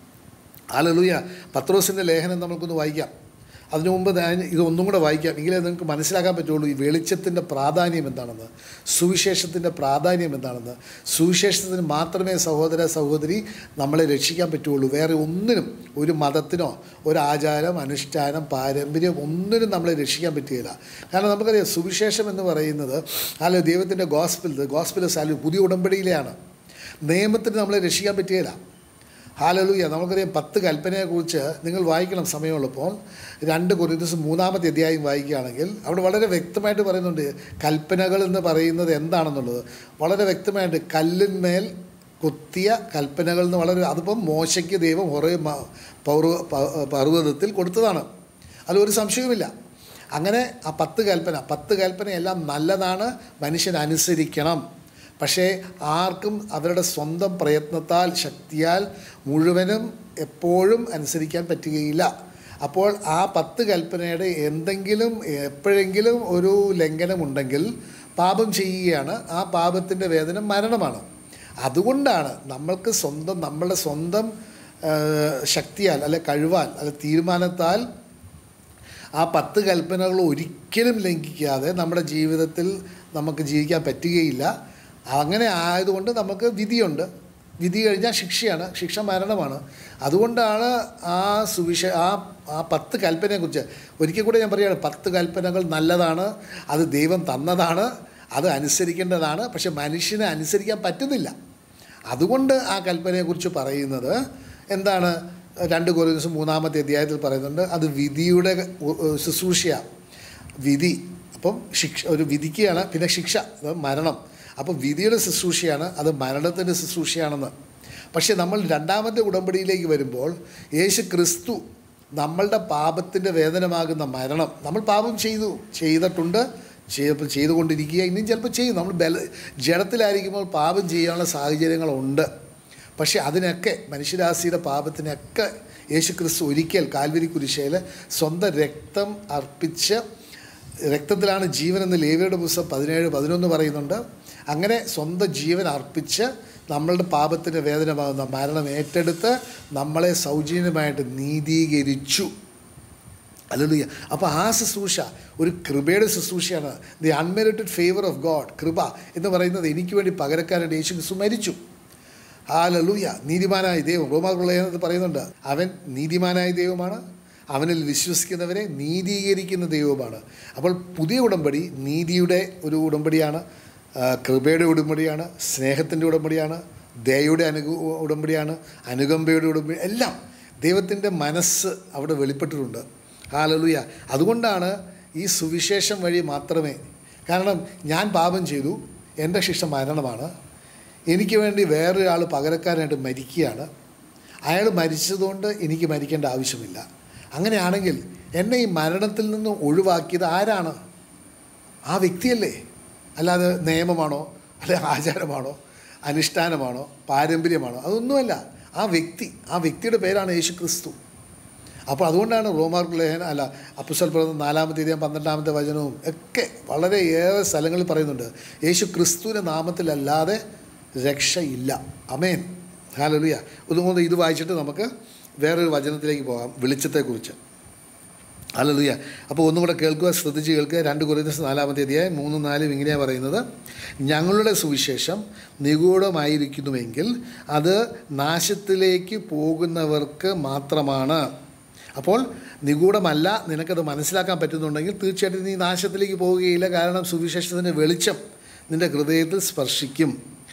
ആലലുയ പത്രോസിൻ്റെ ലേഖനം നമുക്കൊന്ന് വായിക്കാം അതിനു മുമ്പ് ഞാൻ ഇതൊന്നും കൂടെ വായിക്കാം എങ്കിലേ നിങ്ങൾക്ക് മനസ്സിലാക്കാൻ പറ്റുള്ളൂ ഈ വെളിച്ചത്തിൻ്റെ പ്രാധാന്യം എന്താണെന്ന് സുവിശേഷത്തിൻ്റെ പ്രാധാന്യം എന്താണെന്ന് സുവിശേഷത്തിന് മാത്രമേ സഹോദര സഹോദരി നമ്മളെ രക്ഷിക്കാൻ പറ്റുള്ളൂ വേറെ ഒന്നിനും ഒരു മതത്തിനോ ഒരു ആചാരം അനുഷ്ഠാനം പാരമ്പര്യം ഒന്നിനും നമ്മളെ രക്ഷിക്കാൻ പറ്റുകയില്ല കാരണം നമുക്കറിയാം സുവിശേഷം എന്ന് പറയുന്നത് അല്ല ദൈവത്തിൻ്റെ ഗോസ്പിൽ ഗോസ്പിൽ സാലു പുതിയ ഉടമ്പടിയിലെയാണ് നിയമത്തിന് നമ്മളെ രക്ഷിക്കാൻ പറ്റുകയില്ല ഹാലലൂയ നമുക്കറിയാം പത്ത് കൽപ്പനയെക്കുറിച്ച് നിങ്ങൾ വായിക്കണം സമയമുള്ളപ്പോൾ രണ്ട് കൊറിയസ് മൂന്നാമത്തെ അധ്യായം വായിക്കുകയാണെങ്കിൽ അവിടെ വളരെ വ്യക്തമായിട്ട് പറയുന്നുണ്ട് കൽപ്പനകൾ എന്ന് പറയുന്നത് എന്താണെന്നുള്ളത് വളരെ വ്യക്തമായിട്ട് കല്ലിന്മേൽ കൊത്തിയ കൽപ്പനകൾ എന്ന് വളരെ അതിപ്പം മോശയ്ക്ക് ദൈവം കുറേ പൗർവ പ- പർവ്വതത്തിൽ കൊടുത്തതാണ് അതിലൊരു സംശയവുമില്ല അങ്ങനെ ആ പത്ത് കൽപ്പന പത്ത് കൽപ്പനയെല്ലാം നല്ലതാണ് മനുഷ്യൻ അനുസരിക്കണം പക്ഷേ ആർക്കും അവരുടെ സ്വന്തം പ്രയത്നത്താൽ ശക്തിയാൽ മുഴുവനും എപ്പോഴും അനുസരിക്കാൻ പറ്റുകയില്ല അപ്പോൾ ആ പത്ത് കൽപ്പനയുടെ എന്തെങ്കിലും എപ്പോഴെങ്കിലും ഒരു ലംഘനമുണ്ടെങ്കിൽ പാപം ചെയ്യുകയാണ് ആ പാപത്തിൻ്റെ വേദന മരണമാണ് അതുകൊണ്ടാണ് നമ്മൾക്ക് സ്വന്തം നമ്മളുടെ സ്വന്തം ആ, ശക്തിയാൽ അല്ലെ കഴിവാൽ അല്ലെ തീരുമാനത്താൽ ആ പത്ത് കൽപ്പനകൾ ഒരിക്കലും ലംഘിക്കാതെ നമ്മുടെ ജീവിതത്തിൽ നമുക്ക് ജീവിക്കാൻ പറ്റുകയില്ല അങ്ങനെ ആയതുകൊണ്ട് നമുക്ക് വിധിയുണ്ട് വിധി കഴിഞ്ഞാൽ ശിക്ഷയാണ് ശിക്ഷ മരണമാണ് അതുകൊണ്ടാണ് ആ സുവിശ ആ ആ പത്ത് കൽപ്പനയെക്കുറിച്ച് ഒരിക്കൽ കൂടെ ഞാൻ പറയുകയാണ് പത്ത് കൽപ്പനകൾ നല്ലതാണ് അത് ദൈവം തന്നതാണ് അത് അനുസരിക്കേണ്ടതാണ് പക്ഷെ മനുഷ്യന് അനുസരിക്കാൻ പറ്റുന്നില്ല അതുകൊണ്ട് ആ കൽപ്പനയെക്കുറിച്ച് പറയുന്നത് എന്താണ് രണ്ട് കൊറിയൻസ് മൂന്നാമത്തെ അധ്യായത്തിൽ പറയുന്നുണ്ട് അത് വിധിയുടെ ഉ- ഉ- ശുശ്രൂഷയാണ് വിധി അപ്പം ശിക്ഷ ഒരു വിധിക്കുകയാണ് പിന്നെ ശിക്ഷ അത് മരണം അപ്പം വിധിയുടെ ശുശ്രൂഷയാണ് അത് മരണത്തിൻ്റെ ശുശ്രൂഷയാണെന്ന് പക്ഷേ നമ്മൾ രണ്ടാമത്തെ ഉടമ്പടിയിലേക്ക് വരുമ്പോൾ യേശു ക്രിസ്തു നമ്മളുടെ പാപത്തിൻ്റെ വേദനമാകുന്ന മരണം നമ്മൾ പാപം ചെയ്തു ചെയ്തിട്ടുണ്ട് ചിലപ്പോൾ ചെയ്തുകൊണ്ടിരിക്കുക ഇനിയും ചിലപ്പോൾ ചെയ്യും നമ്മൾ ബല ജഡത്തിലായിരിക്കുമ്പോൾ പാപം ചെയ്യാനുള്ള സാഹചര്യങ്ങളുണ്ട് പക്ഷേ അതിനൊക്കെ മനുഷ്യരാശിയുടെ പാപത്തിനൊക്കെ യേശു ക്രിസ്തു ഒരിക്കൽ കാൽവരി കുരിശയിൽ സ്വന്തം രക്തം അർപ്പിച്ച് രക്തത്തിലാണ് ജീവൻ എന്ന് ലേവിയുടെ പുസ്തകം പതിനേഴ് പതിനൊന്ന് പറയുന്നുണ്ട് അങ്ങനെ സ്വന്തം ജീവൻ അർപ്പിച്ച് നമ്മളുടെ പാപത്തിൻ്റെ വേദനമാകുന്ന മരണം ഏറ്റെടുത്ത് നമ്മളെ സൗജന്യമായിട്ട് നീതീകരിച്ചു അല്ലല്ലോ അപ്പോൾ ആ ശുശ്രൂഷ ഒരു കൃപയുടെ ശുശ്രൂഷയാണ് the unmerited favour of God കൃപ എന്ന് പറയുന്നത് എനിക്ക് വേണ്ടി പകരക്കാരൻ യേശു ക്രിസ്തു മരിച്ചു ആ ലലൂയ നീതിമാനായ ദൈവം റോമാകുള്ളത് പറയുന്നുണ്ട് അവൻ നീതിമാനായ ദൈവമാണ് അവനിൽ വിശ്വസിക്കുന്നവരെ നീതീകരിക്കുന്ന ദൈവമാണ് അപ്പോൾ പുതിയ ഉടമ്പടി നീതിയുടെ ഒരു ഉടമ്പടിയാണ് ആ, കൃപയുടെ ഉടമ്പടിയാണ് സ്നേഹത്തിൻ്റെ ഉടമ്പടിയാണ് ദയയുടെ അനുഗ ഉടമ്പടിയാണ് അനുകമ്പയുടെ ഉടമ്പടി എല്ലാം ദൈവത്തിൻ്റെ മനസ്സ് അവിടെ വെളിപ്പെട്ടിട്ടുണ്ട് ഹാലലുയ അതുകൊണ്ടാണ് ഈ സുവിശേഷം വഴി മാത്രമേ കാരണം ഞാൻ പാപം ചെയ്തു എൻ്റെ ശിക്ഷ മരണമാണ് എനിക്ക് വേണ്ടി വേറൊരാൾ പകരക്കാരനായിട്ട് മരിക്കുകയാണ് അയാൾ മരിച്ചതുകൊണ്ട് എനിക്ക് മരിക്കേണ്ട ആവശ്യമില്ല അങ്ങനെയാണെങ്കിൽ എന്നെ ഈ മരണത്തിൽ നിന്ന് ഒഴിവാക്കിയത് ആരാണ് ആ വ്യക്തിയല്ലേ അല്ലാതെ നിയമമാണോ അല്ലെ ആചാരമാണോ അനുഷ്ഠാനമാണോ പാരമ്പര്യമാണോ അതൊന്നുമല്ല ആ വ്യക്തി ആ വ്യക്തിയുടെ പേരാണ് യേശു ക്രിസ്തു അപ്പോൾ അതുകൊണ്ടാണ് റോമാർക്ക് ലേഖന അല്ല അപ്പുസൽ പറയുന്ന നാലാമത്തെ തീയതി പന്ത്രണ്ടാമത്തെ വചനവും ഒക്കെ വളരെ ഏറെ സ്ഥലങ്ങളിൽ പറയുന്നുണ്ട് യേശു ക്രിസ്തുവിൻ്റെ നാമത്തിലല്ലാതെ രക്ഷയില്ല അമേൻ ഹാലലുയ ഒന്നുകൊണ്ട് ഇത് വായിച്ചിട്ട് നമുക്ക് വേറൊരു വചനത്തിലേക്ക് പോകാം വെളിച്ചത്തെക്കുറിച്ച് ഹല്ലേലൂയ അപ്പോൾ ഒന്നും കൂടെ കേൾക്കുക ശ്രദ്ധിച്ച് കേൾക്കുക രണ്ട് കുറേ നാലാമത്തെ അധ്യായം മൂന്നും നാലും ഇങ്ങനെയാണ് പറയുന്നത് ഞങ്ങളുടെ സുവിശേഷം നിഗൂഢമായിരിക്കുന്നുവെങ്കിൽ അത് നാശത്തിലേക്ക് പോകുന്നവർക്ക് മാത്രമാണ് അപ്പോൾ നിഗൂഢമല്ല നിനക്കത് മനസ്സിലാക്കാൻ പറ്റുന്നുണ്ടെങ്കിൽ തീർച്ചയായിട്ടും നീ നാശത്തിലേക്ക് പോവുകയില്ല കാരണം സുവിശേഷത്തിൻ്റെ വെളിച്ചം നിൻ്റെ ഹൃദയത്തിൽ സ്പർശിക്കും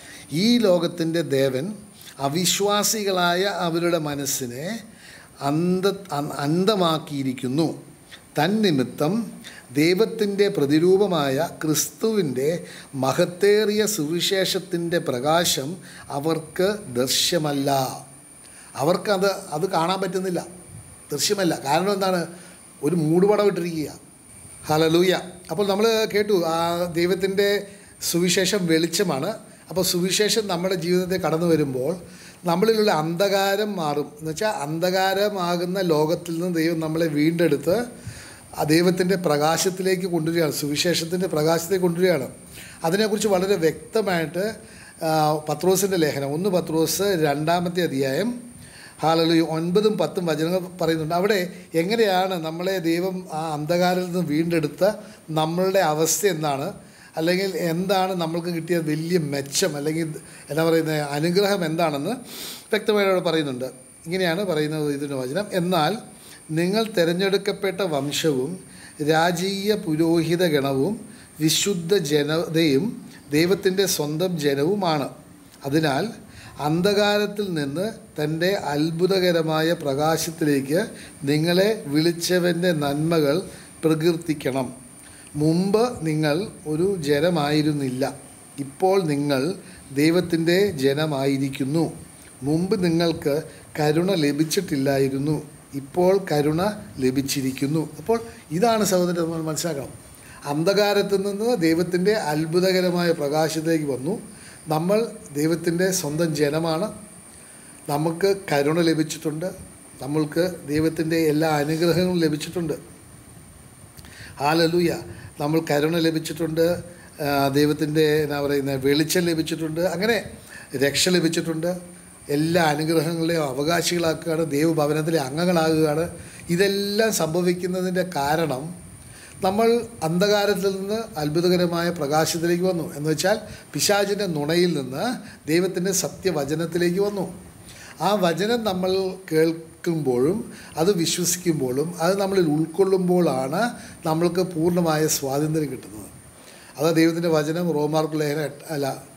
ഈ ലോകത്തിൻ്റെ ദേവൻ അവിശ്വാസികളായ അവരുടെ മനസ്സിനെ അന്ധ അ- അന്ധമാക്കിയിരിക്കുന്നു തന്നിമിത്തം ദൈവത്തിൻ്റെ പ്രതിരൂപമായ ക്രിസ്തുവിൻ്റെ മഹത്തേറിയ സുവിശേഷത്തിൻ്റെ പ്രകാശം അവർക്ക് ദൃശ്യമല്ല അവർക്കത് അത് കാണാൻ പറ്റുന്നില്ല ദൃശ്യമല്ല കാരണം എന്താണ് ഒരു മൂടുപടം ഇട്ടിരിക്കുക ഹലലൂയ അപ്പോൾ നമ്മൾ കേട്ടു ആ ദൈവത്തിൻ്റെ സുവിശേഷം വെളിച്ചമാണ് അപ്പോൾ സുവിശേഷം നമ്മുടെ ജീവിതത്തിൽ കടന്നു വരുമ്പോൾ നമ്മളിലുള്ള അന്ധകാരം മാറും എന്ന് വെച്ചാൽ അന്ധകാരമാകുന്ന ലോകത്തിൽ നിന്ന് ദൈവം നമ്മളെ വീണ്ടെടുത്ത് ആ ദൈവത്തിൻ്റെ പ്രകാശത്തിലേക്ക് കൊണ്ടുവരികയാണ് സുവിശേഷത്തിൻ്റെ പ്രകാശത്തിലേക്ക് കൊണ്ടുവരികയാണ് അതിനെക്കുറിച്ച് വളരെ വ്യക്തമായിട്ട് ആ, പത്രോസിൻ്റെ ലേഖനം ഒന്ന് പത്രോസ് രണ്ടാമത്തെ അധ്യായം ഹാലലു ഒൻപതും പത്തും വചനങ്ങൾ പറയുന്നുണ്ട് അവിടെ എങ്ങനെയാണ് നമ്മളെ ദൈവം ആ അന്ധകാരത്തിൽ നിന്ന് വീണ്ടെടുത്ത നമ്മളുടെ അവസ്ഥ എന്താണ് അല്ലെങ്കിൽ എന്താണ് നമ്മൾക്ക് കിട്ടിയ വലിയ മെച്ചം അല്ലെങ്കിൽ എന്താ പറയുന്നത് അനുഗ്രഹം എന്താണെന്ന് വ്യക്തമായിട്ട് അവിടെ പറയുന്നുണ്ട് ഇങ്ങനെയാണ് പറയുന്നത് ഇതിൻ്റെ വചനം എന്നാൽ നിങ്ങൾ തിരഞ്ഞെടുക്കപ്പെട്ട വംശവും രാജീയ പുരോഹിത ഗണവും വിശുദ്ധ ജനതയും ദൈവത്തിൻ്റെ സ്വന്തം ജനവുമാണ് അതിനാൽ അന്ധകാരത്തിൽ നിന്ന് തൻ്റെ അത്ഭുതകരമായ പ്രകാശത്തിലേക്ക് നിങ്ങളെ വിളിച്ചവൻ്റെ നന്മകൾ പ്രകീർത്തിക്കണം മുമ്പ് നിങ്ങൾ ഒരു ജനമായിരുന്നില്ല ഇപ്പോൾ നിങ്ങൾ ദൈവത്തിൻ്റെ ജനമായിരിക്കുന്നു മുമ്പ് നിങ്ങൾക്ക് കരുണ ലഭിച്ചിട്ടില്ലായിരുന്നു ഇപ്പോൾ കരുണ ലഭിച്ചിരിക്കുന്നു അപ്പോൾ ഇതാണ് സഹോദരൻ നമ്മൾ മനസ്സിലാക്കണം അന്ധകാരത്തിൽ നിന്ന് ദൈവത്തിൻ്റെ അത്ഭുതകരമായ പ്രകാശത്തേക്ക് വന്നു നമ്മൾ ദൈവത്തിൻ്റെ സ്വന്തം ജനമാണ് നമുക്ക് കരുണ ലഭിച്ചിട്ടുണ്ട് നമ്മൾക്ക് ദൈവത്തിൻ്റെ എല്ലാ അനുഗ്രഹങ്ങളും ലഭിച്ചിട്ടുണ്ട് ഹാലലൂയ നമ്മൾ കരുണ ലഭിച്ചിട്ടുണ്ട് ആ, ദൈവത്തിൻ്റെ എന്നാ പറയുന്നത് വെളിച്ചം ലഭിച്ചിട്ടുണ്ട് അങ്ങനെ രക്ഷ ലഭിച്ചിട്ടുണ്ട് എല്ലാ അനുഗ്രഹങ്ങളെയും അവകാശികളാക്കുകയാണ് ദൈവഭവനത്തിലെ അംഗങ്ങളാകുകയാണ് ഇതെല്ലാം സംഭവിക്കുന്നതിൻ്റെ കാരണം നമ്മൾ അന്ധകാരത്തിൽ നിന്ന് അത്ഭുതകരമായ പ്രകാശത്തിലേക്ക് വന്നു എന്ന് വെച്ചാൽ പിശാചിൻ്റെ നുണയിൽ നിന്ന് ദൈവത്തിൻ്റെ സത്യവചനത്തിലേക്ക് വന്നു ആ വചനം നമ്മൾ കേൾക്കുമ്പോഴും അത് വിശ്വസിക്കുമ്പോഴും അത് നമ്മളിൽ ഉൾക്കൊള്ളുമ്പോഴാണ് നമ്മൾക്ക് പൂർണ്ണമായ സ്വാതന്ത്ര്യം കിട്ടുന്നത് അത് ദൈവത്തിൻ്റെ വചനം റോമാർക്ക് ലേഖനം എട്ട് അല്ല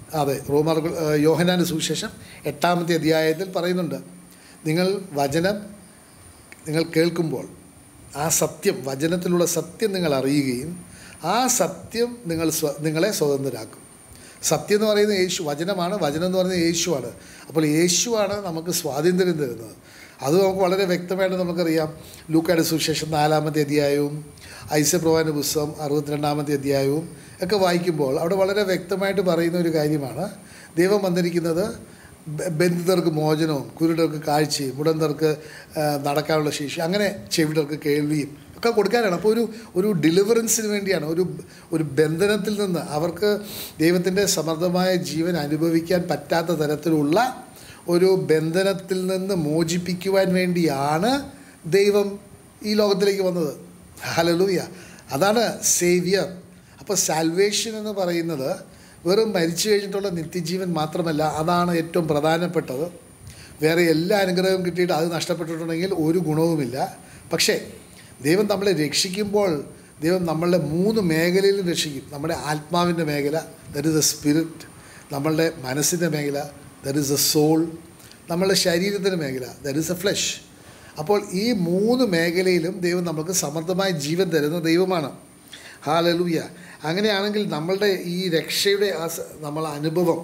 അതെ റോമാർ യോഹനാൻ്റെ സുവിശേഷം എട്ടാമത്തെ അധ്യായത്തിൽ പറയുന്നുണ്ട് നിങ്ങൾ വചനം നിങ്ങൾ കേൾക്കുമ്പോൾ ആ സത്യം വചനത്തിലുള്ള സത്യം നിങ്ങൾ അറിയുകയും ആ സത്യം നിങ്ങൾ സ്വ നിങ്ങളെ സ്വതന്ത്രരാക്കും സത്യം എന്ന് പറയുന്നത് യേശു വചനമാണ് വചനം എന്ന് പറയുന്നത് യേശുവാണ് അപ്പോൾ യേശുവാണ് നമുക്ക് സ്വാതന്ത്ര്യം തരുന്നത് അത് നമുക്ക് വളരെ വ്യക്തമായിട്ട് നമുക്കറിയാം ലൂക്കായുടെ സുവിശേഷം നാലാമത്തെ അധ്യായവും ഐസപ്രവാൻ്റെ പുസ്തകം അറുപത്തിരണ്ടാമത്തെ അധ്യായവും ഒക്കെ വായിക്കുമ്പോൾ അവിടെ വളരെ വ്യക്തമായിട്ട് പറയുന്ന ഒരു കാര്യമാണ് ദൈവം വന്നിരിക്കുന്നത് ബ- ബന്ധിതർക്ക് മോചനവും കുരുടർക്ക് കാഴ്ചയും മുടന്തർക്ക് ആ, നടക്കാനുള്ള ശേഷി അങ്ങനെ ചെവിടർക്ക് കേൾവിയും ഒക്കെ കൊടുക്കാനാണ് അപ്പോൾ ഒരു ഒരു ഡെലിവറൻസിന് വേണ്ടിയാണ് ഒരു ഒരു ബന്ധനത്തിൽ നിന്ന് അവർക്ക് ദൈവത്തിൻ്റെ സമൃദ്ധമായ ജീവൻ അനുഭവിക്കാൻ പറ്റാത്ത തരത്തിലുള്ള ഒരു ബന്ധനത്തിൽ നിന്ന് മോചിപ്പിക്കുവാൻ വേണ്ടിയാണ് ദൈവം ഈ ലോകത്തിലേക്ക് വന്നത് ഹലലൂയ അതാണ് സേവിയർ അപ്പോൾ സാൽവേഷൻ എന്ന് പറയുന്നത് വെറും മരിച്ചു കഴിഞ്ഞിട്ടുള്ള നിത്യജീവൻ മാത്രമല്ല അതാണ് ഏറ്റവും പ്രധാനപ്പെട്ടത് വേറെ എല്ലാ അനുഗ്രഹവും കിട്ടിയിട്ട് അത് നഷ്ടപ്പെട്ടിട്ടുണ്ടെങ്കിൽ ഒരു ഗുണവുമില്ല പക്ഷേ ദൈവം നമ്മളെ രക്ഷിക്കുമ്പോൾ ദൈവം നമ്മളുടെ മൂന്ന് മേഖലയിലും രക്ഷിക്കും നമ്മുടെ ആത്മാവിൻ്റെ മേഖല ദറ്റ് ഇസ് എ സ്പിരിറ്റ് നമ്മളുടെ മനസ്സിൻ്റെ മേഖല ദറ്റ് ഇസ് എ സോൾ നമ്മളുടെ ശരീരത്തിൻ്റെ മേഖല ദറ്റ് ഇസ് എ ഫ്ലഷ് അപ്പോൾ ഈ മൂന്ന് മേഖലയിലും ദൈവം നമുക്ക് സമൃദ്ധമായ ജീവൻ തരുന്ന ദൈവമാണ് ഹാലലൂയ അങ്ങനെയാണെങ്കിൽ നമ്മളുടെ ഈ രക്ഷയുടെ ആ സ- നമ്മളെ അനുഭവം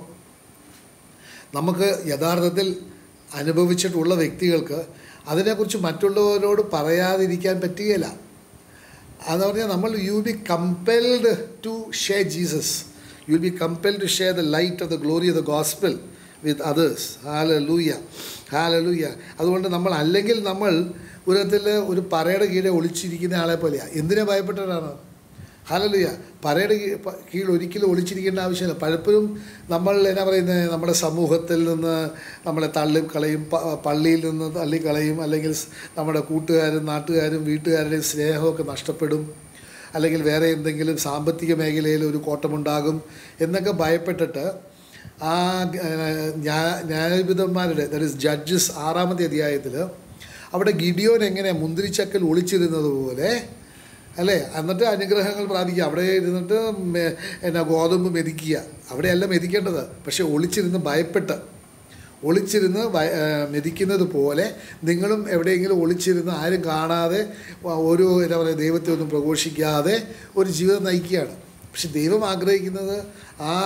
നമുക്ക് യഥാർത്ഥത്തിൽ അനുഭവിച്ചിട്ടുള്ള വ്യക്തികൾക്ക് അതിനെക്കുറിച്ച് മറ്റുള്ളവരോട് പറയാതിരിക്കാൻ പറ്റുകയില്ല അതെന്ന് പറഞ്ഞാൽ നമ്മൾ you be compelled to share Jesus you be compelled to share the light of the glory of the gospel with others hallelujah ഹാല ലൂയ അതുകൊണ്ട് നമ്മൾ അല്ലെങ്കിൽ നമ്മൾ ഒരു വിധത്തിൽ ഒരു പറയുടെ കീഴെ ഒളിച്ചിരിക്കുന്ന ആളെ പോലെയാണ് എന്തിനെ ഭയപ്പെട്ടവരാണ് ഹാലലുയ പറയുടെ കീ- പ- കീഴിൽ ഒരിക്കലും ഒളിച്ചിരിക്കേണ്ട ആവശ്യമില്ല പലപ്പോഴും നമ്മൾ എന്നാ പറയുന്നത് നമ്മുടെ സമൂഹത്തിൽ നിന്ന് നമ്മളെ തള്ളിക്കളയും പ- പള്ളിയിൽ നിന്ന് തള്ളിക്കളയും അല്ലെങ്കിൽ സ് നമ്മുടെ കൂട്ടുകാരും നാട്ടുകാരും വീട്ടുകാരുടെയും സ്നേഹമൊക്കെ നഷ്ടപ്പെടും അല്ലെങ്കിൽ വേറെ എന്തെങ്കിലും സാമ്പത്തിക മേഖലയിൽ ഒരു കോട്ടമുണ്ടാകും എന്നൊക്കെ ഭയപ്പെട്ടിട്ട് ആ ഏഹ്, ന്യായ- ന്യായാധിപന്മാരുടെ ദറ്റ് ഇസ് ജഡ്ജസ് ആറാമത്തെ അധ്യായത്തിൽ അവിടെ ഗിഡിയോൻ എങ്ങനെ മുന്തിരിച്ചക്കൽ ഒളിച്ചിരുന്നത് പോലെ അല്ലേ എന്നിട്ട് അനുഗ്രഹങ്ങൾ പ്രാപിക്കുക അവിടെ ഇരുന്നിട്ട് മെ- എന്നാ ഗോതമ്പ് മെതിക്കുക അവിടെയല്ല മെതിക്കേണ്ടത് പക്ഷേ ഒളിച്ചിരുന്ന് ഭയപ്പെട്ട് ഒളിച്ചിരുന്ന് വയ ഏഹ് മെതിക്കുന്നത് പോലെ നിങ്ങളും എവിടെയെങ്കിലും ഒളിച്ചിരുന്ന് ആരും കാണാതെ വ- ഒരു എന്താ പറയുക ദൈവത്തെ ഒന്നും പ്രഘോഷിക്കാതെ ഒരു ജീവിതം നയിക്കുകയാണ് പക്ഷെ ദൈവം ആഗ്രഹിക്കുന്നത് ആ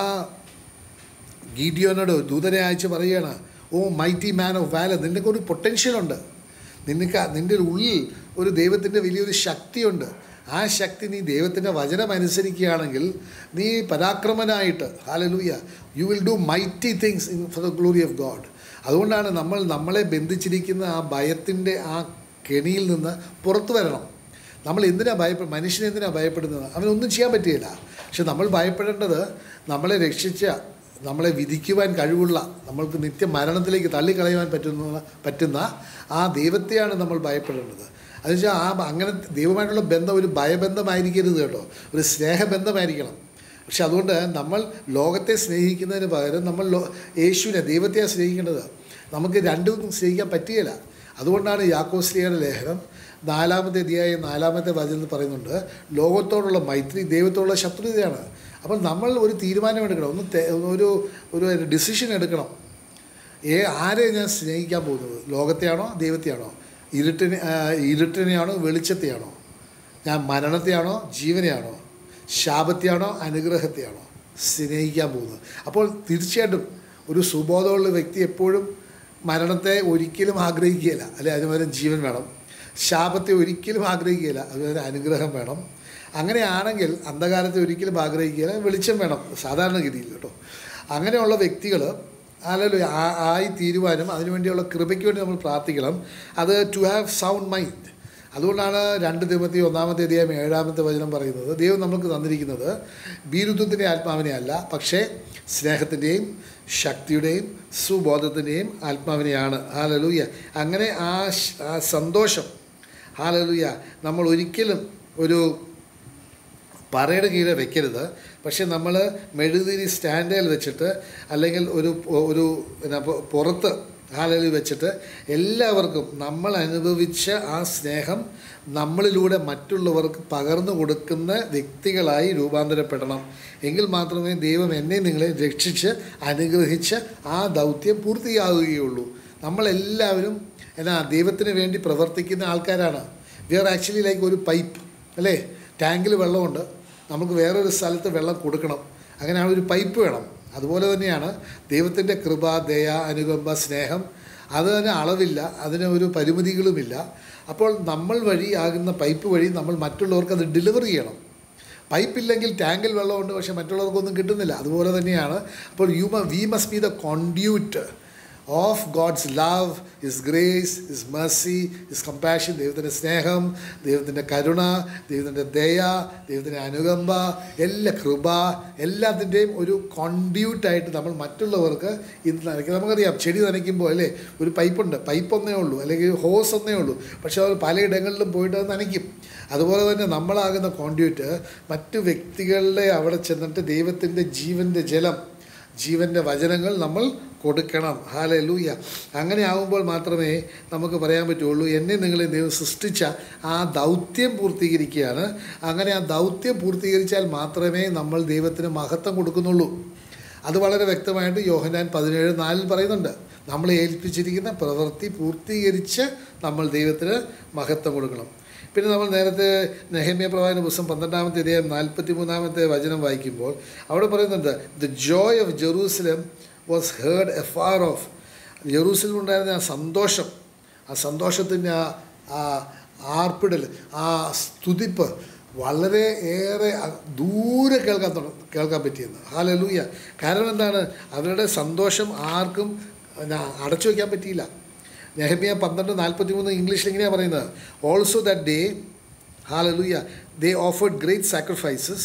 ഗീഡിയോനോട് ദൂതനെ അയച്ച് പറയുകയാണ് ഓ മൈറ്റി മാൻ ഓഫ് വാലർ നിനക്ക് ഒരു പൊട്ടൻഷ്യലുണ്ട് നിനക്ക് നിൻ്റെ ഉള്ളിൽ ഒരു ദൈവത്തിൻ്റെ വലിയൊരു ശക്തിയുണ്ട് ആ ശക്തി നീ ദൈവത്തിൻ്റെ വചനം അനുസരിക്കുകയാണെങ്കിൽ നീ പരാക്രമനായിട്ട് hallelujah you will do mighty things in for the glory of God അതുകൊണ്ടാണ് നമ്മൾ നമ്മളെ ബന്ധിച്ചിരിക്കുന്ന ആ ഭയത്തിൻ്റെ ആ കെണിയിൽ നിന്ന് പുറത്തു വരണം നമ്മൾ എന്തിനാ ഭയപ്പെ മനുഷ്യനെ എന്തിനാ ഭയപ്പെടുന്നത് അവനൊന്നും ചെയ്യാൻ പറ്റുകയില്ല പക്ഷെ നമ്മൾ ഭയപ്പെടേണ്ടത് നമ്മളെ രക്ഷിച്ച നമ്മളെ വിധിക്കുവാൻ കഴിവുള്ള നമ്മൾക്ക് നിത്യ മരണത്തിലേക്ക് തള്ളിക്കളയുവാൻ പറ്റുന്ന പറ്റുന്ന ആ ദൈവത്തെയാണ് നമ്മൾ ഭയപ്പെടേണ്ടത് അതുവെച്ചാൽ ആ അങ്ങനെ ദൈവമായിട്ടുള്ള ബന്ധം ഒരു ഭയബന്ധമായിരിക്കരുത് കേട്ടോ ഒരു സ്നേഹബന്ധമായിരിക്കണം പക്ഷെ അതുകൊണ്ട് നമ്മൾ ലോകത്തെ സ്നേഹിക്കുന്നതിന് പകരം നമ്മൾ ലോ യേശുവിനെ ദൈവത്തെയാണ് സ്നേഹിക്കേണ്ടത് നമുക്ക് രണ്ടും സ്നേഹിക്കാൻ പറ്റുകയില്ല അതുകൊണ്ടാണ് യാക്കോസ്ലിയുടെ ലേഖനം നാലാമത്തെ അധ്യായം നാലാമത്തെ വചനത്തിൽ പറയുന്നുണ്ട് ലോകത്തോടുള്ള മൈത്രി ദൈവത്തോടുള്ള ശത്രുതയാണ് അപ്പോൾ നമ്മൾ ഒരു തീരുമാനം എടുക്കണം ഒന്ന് തെ- ഒരു ഒരു ഡിസിഷൻ എടുക്കണം ഏ ആരെ ഞാൻ സ്നേഹിക്കാൻ പോകുന്നത് ലോകത്തെയാണോ ദൈവത്തെയാണോ ഇരുട്ടിനെ ആ, ഇരുട്ടിനെയാണോ വെളിച്ചത്തെയാണോ ഞാൻ മരണത്തെയാണോ ജീവനെയാണോ ശാപത്തെയാണോ അനുഗ്രഹത്തെയാണോ സ്നേഹിക്കാൻ പോകുന്നത് അപ്പോൾ തീർച്ചയായിട്ടും ഒരു സുബോധമുള്ള വ്യക്തി എപ്പോഴും മരണത്തെ ഒരിക്കലും ആഗ്രഹിക്കുകയില്ല അല്ലെ അതിന് പകരം ജീവൻ വേണം ശാപത്തെ ഒരിക്കലും ആഗ്രഹിക്കുകയില്ല അതുപോലെ അനുഗ്രഹം വേണം അങ്ങനെയാണെങ്കിൽ അന്ധകാരത്തെ ഒരിക്കലും ആഗ്രഹിക്കുകയില്ല വെളിച്ചം വേണം സാധാരണഗതിയിൽ കേട്ടോ അങ്ങനെയുള്ള വ്യക്തികൾ അല്ലല്ലോ ആയി തീരുവാനും അതിനുവേണ്ടിയുള്ള കൃപയ്ക്ക് വേണ്ടി നമ്മൾ പ്രാർത്ഥിക്കണം അത് ടു ഹാവ് സൗണ്ട് മൈൻഡ് അതുകൊണ്ടാണ് രണ്ട് ദൈവത്തി ഒന്നാമത്തെ അധ്യായം ഏഴാമത്തെ വചനം പറയുന്നത് ദൈവം നമുക്ക് തന്നിരിക്കുന്നത് ഭീരുത്വത്തിൻ്റെ ആത്മാവിനെ അല്ല പക്ഷേ സ്നേഹത്തിൻ്റെയും ശക്തിയുടെയും സുബോധത്തിൻ്റെയും ആത്മാവിനെയാണ് ഹാലലൂയ അങ്ങനെ ആ ശ്- ആ സന്തോഷം ഹാലലൂയ നമ്മൾ ഒരിക്കലും ഒരു പറയുടെ കീഴെ വെക്കരുത് പക്ഷെ നമ്മൾ മെഴുതിരി സ്റ്റാൻഡേൽ വെച്ചിട്ട് അല്ലെങ്കിൽ ഒരു ഒരു എന്നാ പൊ- പുറത്ത് ഹാലലി വെച്ചിട്ട് എല്ലാവർക്കും നമ്മൾ അനുഭവിച്ച ആ സ്നേഹം നമ്മളിലൂടെ മറ്റുള്ളവർക്ക് പകർന്നു കൊടുക്കുന്ന വ്യക്തികളായി രൂപാന്തരപ്പെടണം എങ്കിൽ മാത്രമേ ദൈവം എന്നെ നിങ്ങളെ രക്ഷിച്ച് അനുഗ്രഹിച്ച് ആ ദൗത്യം പൂർത്തിയാവുകയുള്ളൂ നമ്മളെല്ലാവരും എന്നാ ദൈവത്തിന് വേണ്ടി പ്രവർത്തിക്കുന്ന ആൾക്കാരാണ് വി ആർ ആക്ച്വലി ലൈക്ക് ഒരു പൈപ്പ് അല്ലേ ടാങ്കിൽ വെള്ളമുണ്ട് നമുക്ക് വേറൊരു സ്ഥലത്ത് വെള്ളം കൊടുക്കണം അങ്ങനെ ആ ഒരു പൈപ്പ് വേണം അതുപോലെ തന്നെയാണ് ദൈവത്തിൻ്റെ കൃപ ദയ അനുകമ്പ സ്നേഹം അത് തന്നെ അളവില്ല അതിന് ഒരു പരിമിതികളുമില്ല അപ്പോൾ നമ്മൾ വഴി ആകുന്ന പൈപ്പ് വഴി നമ്മൾ മറ്റുള്ളവർക്ക് അത് ഡെലിവർ ചെയ്യണം പൈപ്പില്ലെങ്കിൽ ടാങ്കിൽ വെള്ളമുണ്ട് പക്ഷേ മറ്റുള്ളവർക്കൊന്നും കിട്ടുന്നില്ല അതുപോലെ തന്നെയാണ് അപ്പോൾ യു മ we must be the conduit of God's love his grace his mercy his compassion ദൈവത്തിൻ്റെ സ്നേഹം ദൈവത്തിൻ്റെ കരുണ ദൈവത്തിൻ്റെ ദയ ദൈവത്തിൻ്റെ അനുകമ്പ എല്ലാ കൃപ എല്ലാത്തിൻ്റെയും ഒരു കോൺഡ്യൂട്ടായിട്ട് നമ്മൾ മറ്റുള്ളവർക്ക് ഇത് നനയ്ക്കുക നമുക്കറിയാം ചെടി നനയ്ക്കുമ്പോൾ അല്ലേ ഒരു പൈപ്പുണ്ട് പൈപ്പ് ഒന്നേ ഉള്ളൂ അല്ലെങ്കിൽ ഹോസ് ഒന്നേ ഉള്ളൂ പക്ഷേ അത് പലയിടങ്ങളിലും പോയിട്ട് അത് നനയ്ക്കും അതുപോലെ തന്നെ നമ്മളാകുന്ന കോൺഡ്യൂട്ട് മറ്റു വ്യക്തികളുടെ അവിടെ ചെന്നിട്ട് ദൈവത്തിൻ്റെ ജീവൻ്റെ ജലം ജീവൻ്റെ വചനങ്ങൾ നമ്മൾ കൊടുക്കണം ഹാലെ ലൂയ അങ്ങനെ ആകുമ്പോൾ മാത്രമേ നമുക്ക് പറയാൻ പറ്റുള്ളൂ എന്നെ നിങ്ങളെ ദൈവം സൃഷ്ടിച്ച ആ ദൗത്യം പൂർത്തീകരിക്കുകയാണ് അങ്ങനെ ആ ദൗത്യം പൂർത്തീകരിച്ചാൽ മാത്രമേ നമ്മൾ ദൈവത്തിന് മഹത്വം കൊടുക്കുന്നുള്ളൂ അത് വളരെ വ്യക്തമായിട്ട് യോഹനാൻ പതിനേഴ് നാലിൽ പറയുന്നുണ്ട് നമ്മളെ ഏൽപ്പിച്ചിരിക്കുന്ന പ്രവൃത്തി പൂർത്തീകരിച്ച് നമ്മൾ ദൈവത്തിന് മഹത്വം കൊടുക്കണം പിന്നെ നമ്മൾ നേരത്തെ നെഹമ്യ പ്രവാചന പുസ്തകം പന്ത്രണ്ടാമത്തെ അധ്യായം നാൽപ്പത്തി മൂന്നാമത്തെ വചനം വായിക്കുമ്പോൾ അവിടെ പറയുന്നുണ്ട് the joy of Jerusalem was heard a far off Jerusalem ഉണ്ടായിരുന്ന ആ സന്തോഷം ആ സന്തോഷത്തിൻ്റെ ആ ആ ആർപ്പിടൽ ആ സ്തുതിപ്പ് വളരെ ഏറെ അ- ദൂരെ കേൾക്കാൻ തുട കേൾക്കാൻ പറ്റിയെന്ന് ഹാലലൂയ കാരണം എന്താണ് അവരുടെ സന്തോഷം ആർക്കും പിന്നെ അടച്ചു വയ്ക്കാൻ പറ്റിയില്ല നെഹമിയ പന്ത്രണ്ട് നാൽപ്പത്തി മൂന്ന് ഇംഗ്ലീഷിൽ ഇങ്ങനെയാണ് പറയുന്നത് also that day hallelujah they offered great sacrifices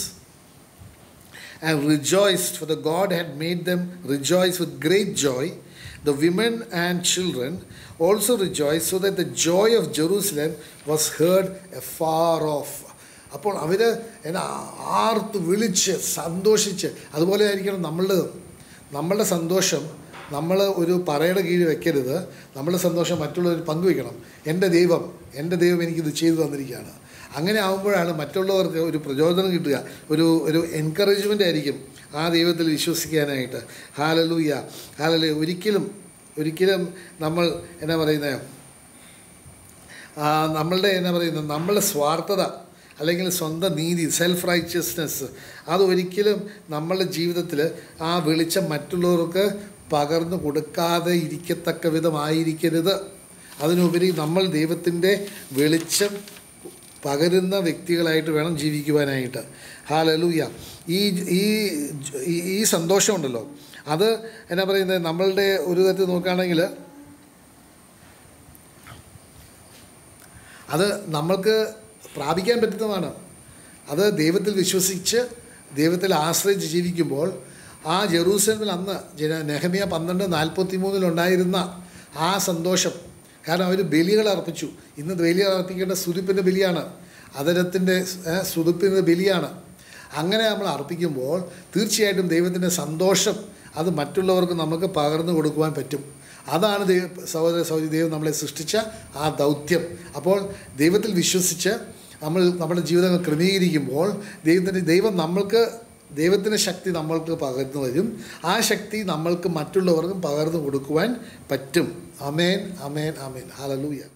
and rejoiced, for the God had made them rejoice with great joy. The women and children also rejoiced, so that the joy of Jerusalem was heard afar off. അപ്പോൾ അവർ എന്നെ ആർത്ത് വിളിച്ച് സന്തോഷിച്ച് അതുപോലെ ആയിരിക്കണം നമ്മളുടെ നമ്മളുടെ സന്തോഷം നമ്മൾ ഒരു പറയുടെ കീഴിൽ വെക്കരുത് നമ്മളുടെ സന്തോഷം മറ്റുള്ളവർ പങ്കുവെക്കണം എൻ്റെ ദൈവം എൻ്റെ ദൈവം എനിക്കിത് ചെയ്തു തന്നിരിക്കുകയാണ് അങ്ങനെ ആകുമ്പോഴാണ് മറ്റുള്ളവർക്ക് ഒരു പ്രചോദനം കിട്ടുക ഒരു ഒരു എൻകറേജ്മെൻ്റ് ആയിരിക്കും ആ ദൈവത്തിൽ വിശ്വസിക്കാനായിട്ട് ഹാലലൂയ ഹാലലു ഒരിക്കലും ഒരിക്കലും നമ്മൾ എന്നാ പറയുന്നത് ആ, നമ്മളുടെ എന്നാ പറയുന്നത് നമ്മളുടെ സ്വാർത്ഥത അല്ലെങ്കിൽ സ്വന്തം നീതി സെൽഫ് റൈച്ചസ്നെസ് അതൊരിക്കലും നമ്മളുടെ ജീവിതത്തിൽ ആ വെളിച്ചം മറ്റുള്ളവർക്ക് പകർന്നു കൊടുക്കാതെ ഇരിക്കത്തക്ക വിധമായിരിക്കരുത് അതിനുപരി നമ്മൾ ദൈവത്തിൻ്റെ വെളിച്ചം പകരുന്ന വ്യക്തികളായിട്ട് വേണം ജീവിക്കുവാനായിട്ട് ഹാലലൂയ ഈ ഈ ഈ- ഈ സന്തോഷമുണ്ടല്ലോ അത് എന്നാ പറയുന്നത് നമ്മളുടെ ഒരു തരത്തിൽ നോക്കുകയാണെങ്കിൽ അത് നമ്മൾക്ക് പ്രാപിക്കാൻ പറ്റുന്നതാണ് അത് ദൈവത്തിൽ വിശ്വസിച്ച് ദൈവത്തിൽ ആശ്രയിച്ച് ജീവിക്കുമ്പോൾ ആ ജെറൂസലമിൽ അന്ന് ജന നെഹമിയ പന്ത്രണ്ട് നാൽപ്പത്തി മൂന്നിലുണ്ടായിരുന്ന ആ സന്തോഷം കാരണം അവർ ബലികൾ അർപ്പിച്ചു ഇന്ന് ബലികൾ അർപ്പിക്കേണ്ട സുതുപ്പിൻ്റെ ബലിയാണ് അതരത്തിൻ്റെ സുതുപ്പിൻ്റെ ബലിയാണ് അങ്ങനെ നമ്മൾ അർപ്പിക്കുമ്പോൾ തീർച്ചയായിട്ടും ദൈവത്തിൻ്റെ സന്തോഷം അത് മറ്റുള്ളവർക്ക് നമുക്ക് പകർന്നു കൊടുക്കുവാൻ പറ്റും അതാണ് ദൈവ സഹോദര സഹോദരി ദൈവം നമ്മളെ സൃഷ്ടിച്ച ആ ദൗത്യം അപ്പോൾ ദൈവത്തിൽ വിശ്വസിച്ച് നമ്മൾ നമ്മുടെ ജീവിതങ്ങൾ ക്രമീകരിക്കുമ്പോൾ ദൈവത്തിൻ്റെ ദൈവം നമ്മൾക്ക് ദൈവത്തിൻ്റെ ശക്തി നമ്മൾക്ക് പകർന്നു വരും ആ ശക്തി നമ്മൾക്ക് മറ്റുള്ളവർക്കും പകർന്നു കൊടുക്കുവാൻ പറ്റും അമേൻ അമേൻ അമേൻ ഹലലൂയ